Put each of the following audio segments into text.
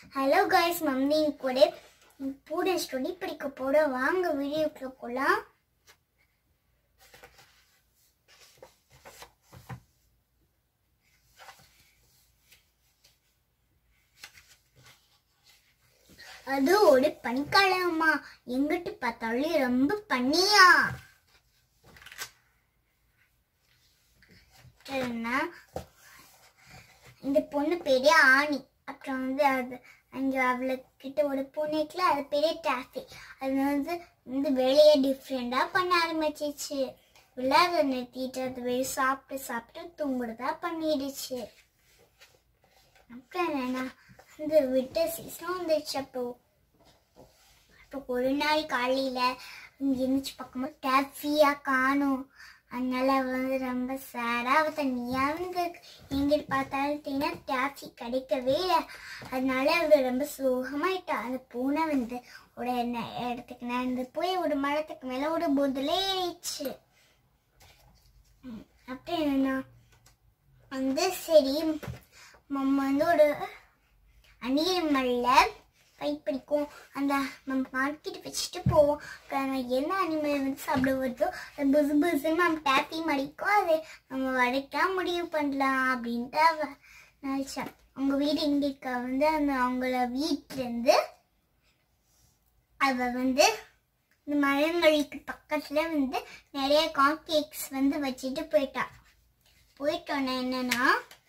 Hello guys mummy கூட பூட story படிக்க போட வாங்க வீடியோக்குள்ள போலாம் அது ஒரு பனிக்காலமா எங்கிட்டு பார்த்தாலும் ரொம்ப பனியா சரிண்ணா இந்த பொண்ணு பேரே ஆணி அப்புறம் வந்து அது அங்கே அவளுக்கிட்ட ஒரு பொண்ணு இருக்குல்ல அது பேரே டாஃபி அது வந்து வந்து வேலையை டிஃப்ரெண்டாக பண்ண ஆரம்பிச்சிச்சு விளையாட நிறுத்திட்டு அது வெளியே சாப்பிட்டு சாப்பிட்டு தூங்குறதா பண்ணிடுச்சு அப்புறம் என்னன்னா அந்த விட்ட சீசனும் வந்துச்சு அப்போ அப்போ ஒரு நாள் காலையில் இங்கே இருந்துச்சு பார்க்கும்போது டாஃபியாக காணும் அதனால அவ வந்து ரொம்ப சேடாக அவள் தனியாக வந்து எங்கிட்டு பார்த்தாலும் தேனா டாக்ஸி கிடைக்கவே இல்லை அதனால அவள் ரொம்ப சோகமாயிட்டா அந்த பூனை வந்து ஒரு என்ன இடத்துக்கு நடந்து போய் ஒரு மரத்துக்கு மேலே ஒரு புதிலே ஏறிச்சு அப்புறம் என்னன்னா வந்து சரி மம்மா வந்து ஒரு அணில் மல்ல ஃபைட் பிடிக்கும் அந்த நம்ம மார்க்கெட் வச்சுட்டு போவோம் அப்புறம் என்ன அனிமல் வந்து சாப்பிட வருதோ அது புசு புசுன்னு நம்ம டேப்பி மடிக்கும் அது நம்ம வடைக்கலாம் முடிவு பண்ணலாம் அப்படின்ட்டு அவ நினச்சா அவங்க வீடு எங்க இருக்கா வந்து அந்த அவங்கள வீட்டிலேருந்து அவ வந்து இந்த மரங்களுக்கு பக்கத்துல வந்து நிறைய கான் கேக்ஸ் வந்து வச்சுட்டு போயிட்டா போயிட்டோன்னே என்னன்னா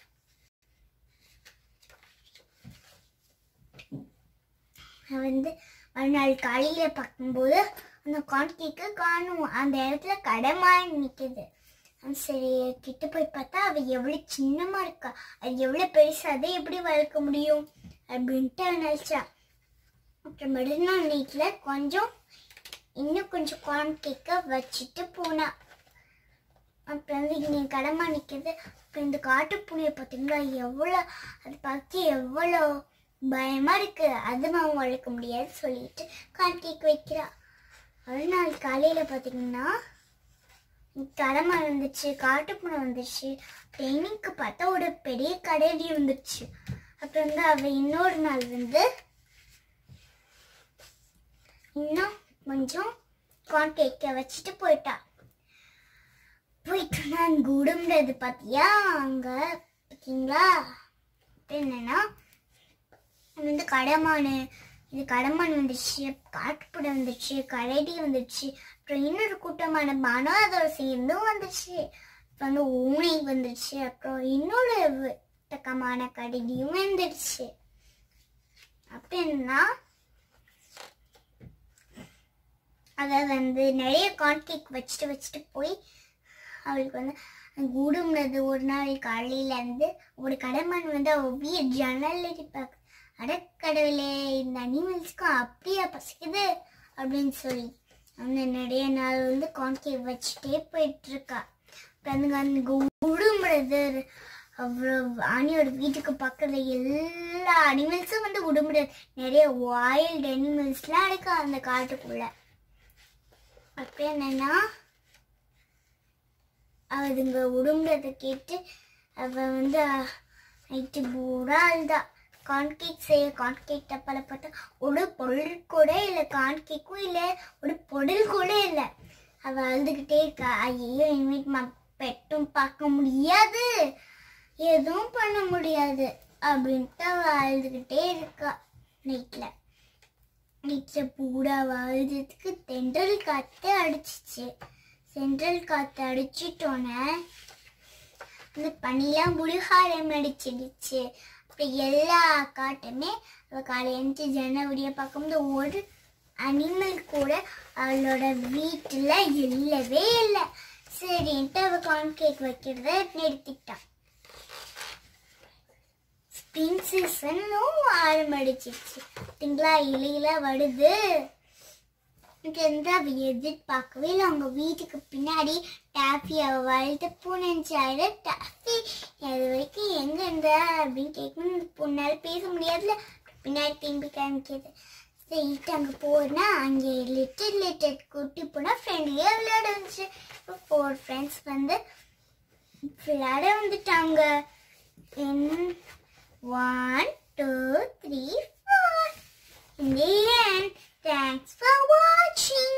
நான் வந்து மறுநாள் காலையில் பார்க்கும்போது அந்த கான் கேக்கு காணும் அந்த இடத்துல கடமாய் நிற்குது சரி கிட்ட போய் பார்த்தா அவள் எவ்வளோ சின்னமா இருக்கா அது எவ்வளோ பெருசு அதை எப்படி வளர்க்க முடியும் அப்படின்ட்டு அவ நினச்சா அப்புறம் மறுநாள் வீட்டில் கொஞ்சம் இன்னும் கொஞ்சம் கார்ன் கேக்கை வச்சுட்டு போனா அப்புறம் வந்து இங்கே கடமா நிற்கிது அப்புறம் இந்த காட்டு பூனையை பார்த்தீங்களா எவ்வளோ அது பார்த்து எவ்வளோ பயமா இருக்கு அது அவன் வளர்க்க முடியாது சொல்லிட்டு கார்ன் கேக் வைக்கிறா ஒரு நாள் காலையில் பார்த்தீங்கன்னா கடமை வந்துச்சு காட்டுப்பூனை வந்துச்சு ட்ரைனிங்க்கு பார்த்தா ஒரு பெரிய கடையடி வந்துச்சு அப்புறம் வந்து அவ இன்னொரு நாள் வந்து இன்னும் கொஞ்சம் கார்ன் கேக்கை வச்சுட்டு போயிட்டா போயிட்டு நான் குடும்பது பார்த்தியா அங்க பார்த்தீங்களா என்னன்னா வந்து கடமானு இது கடமான் வந்துச்சு காட்டுப்புடை வந்துச்சு கரடி வந்துச்சு அப்புறம் இன்னொரு கூட்டமான பானம் அதோட சேர்ந்தும் வந்துச்சு அப்புறம் வந்து ஊனை வந்துச்சு அப்புறம் இன்னொரு விட்டக்கமான கரடியும் வந்துடுச்சு அப்படின்னா அதை வந்து நிறைய கான்கேக் வச்சுட்டு வச்சுட்டு போய் அவளுக்கு வந்து கூடும்னது ஒரு நாள் காலையில இருந்து ஒரு கடமான் வந்து அவள் வீட் ஜன்னல் பார்க்க அடக்கடவுளே இந்த அனிமல்ஸ்க்கும் அப்படியா பசிக்குது அப்படின்னு சொல்லி அந்த நிறைய நாள் வந்து கான்கேக் வச்சுட்டே போயிட்டு இருக்கா அப்புறம் அந்த உடுமுறது அவ்வளோ ஆணியோட வீட்டுக்கு பக்கத்துல எல்லா அனிமல்ஸும் வந்து உடுமுறது நிறைய வைல்டு அனிமல்ஸ்லாம் இருக்கா அந்த காட்டுக்குள்ள அப்படி என்னன்னா அவதுங்க உடும்புறதை கேட்டு அவ வந்து நைட்டு பூரா அழுதா கான்கேக் செய்ய கான்கேக் டப்பால பார்த்தா ஒரு பொருள் கூட இல்லை கான்கேக்கும் இல்லை ஒரு பொருள் கூட இல்லை அவ அழுதுகிட்டே இருக்கா ஐயோ இனிமேட் பெட்டும் பார்க்க முடியாது எதுவும் பண்ண முடியாது அப்படின்ட்டு அவ அழுதுகிட்டே இருக்கா நைட்ல நைட்ல பூரா அழுதுக்கு தென்றல் காத்து அடிச்சிச்சு சென்ட்ரல் காத்து அடிச்சிட்டோன்னே இந்த பனிலாம் முழுகாரம் அடிச்சிடுச்சு அப்புறம் எல்லா காட்டுமே அவள் காலையில் எழுந்துச்சு ஜனவரியை பார்க்கும்போது ஒரு அனிமல் கூட அவளோட வீட்டில் இல்லவே இல்லை சரின்ட்டு அவள் கார்ன் கேக் வைக்கிறத நிறுத்திட்டான் ஸ்ப்ரிங் சீசனும் ஆரம்பிச்சிச்சு திங்களா இலையில வருது இருந்து அவ எதிர்பார்க்கவே இல்லை அவங்க வீட்டுக்கு பின்னாடி டாஃபி அவ வளர்த்து பூனைச்சாரு டாஃபி அது வரைக்கும் எங்க இருந்த அப்படின்னு கேட்கணும் பொண்ணால பேச முடியாதுல பின்னாடி திரும்பி காமிக்கிது சரிட்டு அங்கே போனா அங்கே லிட்டில் லிட்டில் கூட்டி போனால் ஃப்ரெண்ட்லியே விளையாட வந்துச்சு இப்போ ஃபோர் ஃப்ரெண்ட்ஸ் வந்து விளையாட வந்துட்டாங்க one two three in the end. Thanks for watching.